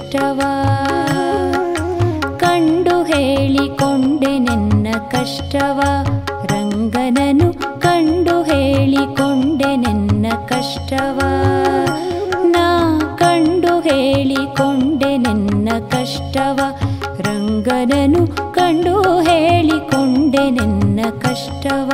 ಕಷ್ಟವಾ ಕಂಡು ಹೇಳಿಕೊಂಡೆ ನನ್ನ ಕಷ್ಟವ ರಂಗನನು ಕಂಡು ಹೇಳಿಕೊಂಡೆ ನನ್ನ ಕಷ್ಟವ ನಾ ಕಂಡು ಹೇಳಿಕೊಂಡೆ ನನ್ನ ಕಷ್ಟವ ರಂಗನನು ಕಂಡು ಹೇಳಿಕೊಂಡೆ ನನ್ನ ಕಷ್ಟವ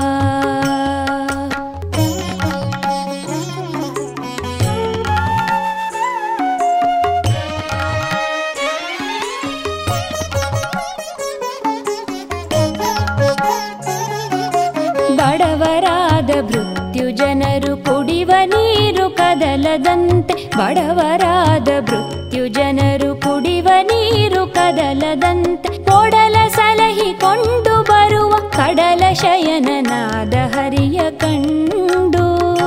ಬಡವರಾದ ಮೃತ್ಯು ಜನರು ಕುಡಿವ ನೀರು ಕದಲದಂತೆ ಬಡವರಾದ ಮೃತ್ಯು ಜನರು ಕುಡಿವ ನೀರು ಕದಲದಂತೆ ಒಡಲ ಸಲಹಿಕೊಂಡು ಬರುವ ಕಡಲ ಶಯನನಾದ ಹರಿಯ ಕಂಡು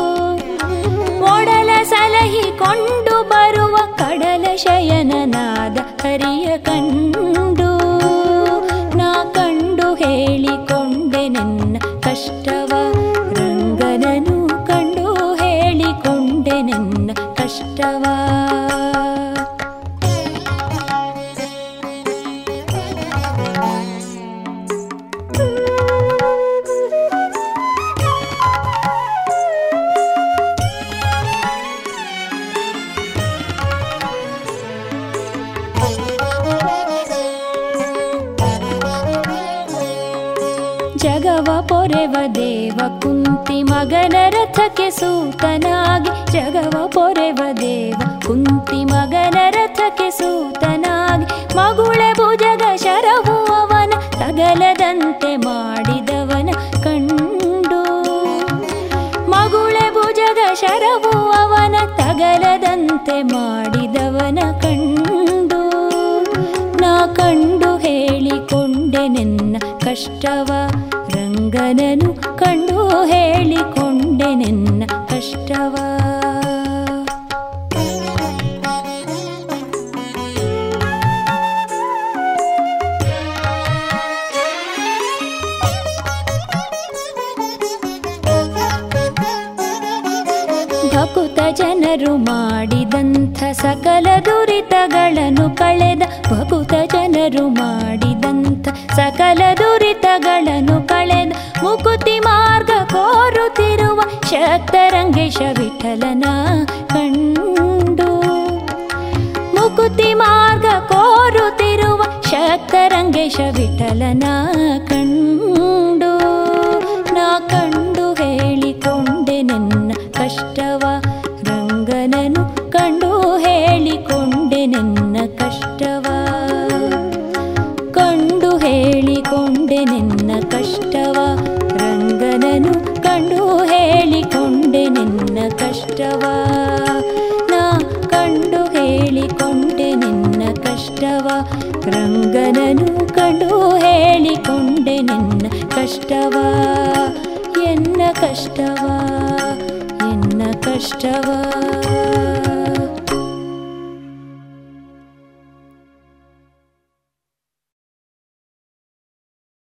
ಒಡಲ ಸಲಹಿಕೊಂಡು ಬರುವ ಕಡಲ ಶಯನನಾದ ಹರಿಯ ಕಂಡು ನಾ ಕಂಡು ಹೇಳಿಕೊಂಡೆ ನನ್ನ ಕಷ್ಟವ ರಂಗನನು ಕಂಡು ಹೇಳಿಕೊಂಡೆ ನನ್ನ ಕಷ್ಟವ ಜಗವ ಪೊರೆವ ದೇವ ಕುಂತಿ ಮಗನ ರಥಕ್ಕೆ ಸೂತನಾಗಿ ಜಗವ ಪೊರೆವ ದೇವ ಕುಂತಿ ಮಗನ ರಥಕ್ಕೆ ಸೂತನಾಗಿ ಮಗುಳೆ ಭುಜಗ ಶರವು ಅವನ ತಗಲದಂತೆ ಮಾಡಿದವನ ಕಂಡು ಮಗುಳೆ ಭುಜಗ ಶರವು ಅವನ ತಗಲದಂತೆ ಮಾಡಿದವನ ಕಂಡು ನಾ ಕಂಡು ಹೇಳಿಕೊಂಡೆ ನನ್ನ ಕಷ್ಟವ ರಂಗನನು ಕಂಡು ಹೇಳಿಕೊಂಡೆ ನನ್ನ ಕಷ್ಟವ ಭಕುತ ಜನರು ಮಾಡಿದಂಥ ಸಕಲ ದುರಿತಗಳನ್ನು ಕಳೆದ ಭಕುತ ಜನರು ಮಾಡಿದಂಥ ಸಕಲ ದುರಿತಗಳನ್ನು ಕಳೆದ ಮುಕುತಿ ಮಾರ್ಗ ಕೋರುತ್ತಿರುವ ಶಕ್ತರಂಗೇಶ ವಿಠಲನ ಕಂಡು ಮುಕುತಿ ಮಾರ್ಗ ಕೋರುತ್ತಿರುವ ಶಕ್ತರಂಗೇಶ ವಿಠಲನ ಕಂಡು ನಾ ಕಂಡು ಹೇಳಿಕೊಂಡೆ ನನ್ನ ಕಷ್ಟವ ರಂಗನನು ಕಂಡು ಹೇಳಿಕೊಂಡೆ ನನ್ನ ಕಷ್ಟವ ಕಂಡು ಹೇಳಿಕೊಂಡೆ ನನ್ನ ಕಷ್ಟವ ರಂಗನನು ಕಂಡು ಹೇಳಿಕೊಂಡೆ ನನ್ನ ಕಷ್ಟವ ನಾ ಕಂಡು ಹೇಳಿಕೊಂಡೆ ನಿನ್ನ ಕಷ್ಟವ ರಂಗನನು ಕಂಡು ಹೇಳಿಕೊಂಡೆ ನಿನ್ನ ಕಷ್ಟವ ಎನ್ನ ಕಷ್ಟವ ಎನ್ನ ಕಷ್ಟವ